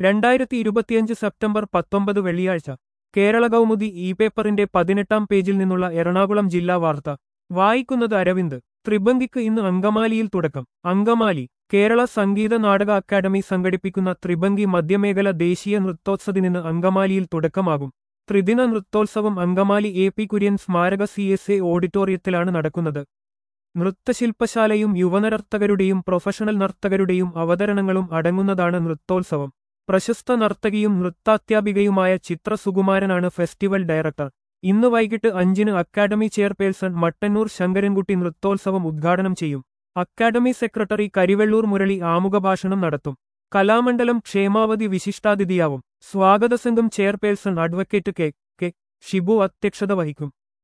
രണ്ടായിരത്തി ഇരുപത്തിയഞ്ച് സെപ്റ്റംബർ പത്തൊമ്പത് വെള്ളിയാഴ്ച കേരള കൗമുദി ഇ പേപ്പറിന്റെ പതിനെട്ടാം പേജിൽ നിന്നുള്ള എറണാകുളം ജില്ലാ വാർത്ത വായിക്കുന്നത് അരവിന്ദ് ത്രിഭംഗിക്ക് ഇന്ന് അങ്കമാലിയിൽ തുടക്കം അങ്കമാലി കേരള സംഗീത നാടക അക്കാദമി സംഘടിപ്പിക്കുന്ന ത്രിഭംഗി മധ്യമേഖല ദേശീയ നൃത്തോത്സവത്തിനിന്ന് അങ്കമാലിയിൽ തുടക്കമാകും ത്രിദിന നൃത്തോത്സവം അങ്കമാലി എ പി കുര്യൻ സ്മാരക സി എസ് എ ഓഡിറ്റോറിയത്തിലാണ് നടക്കുന്നത് നൃത്തശില്പശാലയും യുവനർത്തകരുടെയും പ്രൊഫഷണൽ നർത്തകരുടെയും അവതരണങ്ങളും അടങ്ങുന്നതാണ് നൃത്തോത്സവം പ്രശസ്ത നർത്തകിയും നൃത്താധ്യാപികയുമായ ചിത്ര സുകുമാരനാണ് ഫെസ്റ്റിവൽ ഡയറക്ടർ ഇന്ന് വൈകിട്ട് അഞ്ചിന് അക്കാദമി ചെയർപേഴ്സൺ മട്ടന്നൂർ ശങ്കരൻകുട്ടി നൃത്തോത്സവം ഉദ്ഘാടനം ചെയ്യും അക്കാദമി സെക്രട്ടറി കരിവെള്ളൂർ മുരളി ആമുഖഭാഷണം നടത്തും കലാമണ്ഡലം ക്ഷേമാവധി വിശിഷ്ടാതിഥിയാവും സ്വാഗതസംഘം chairperson advocate K K Shibu അധ്യക്ഷത വഹിക്കും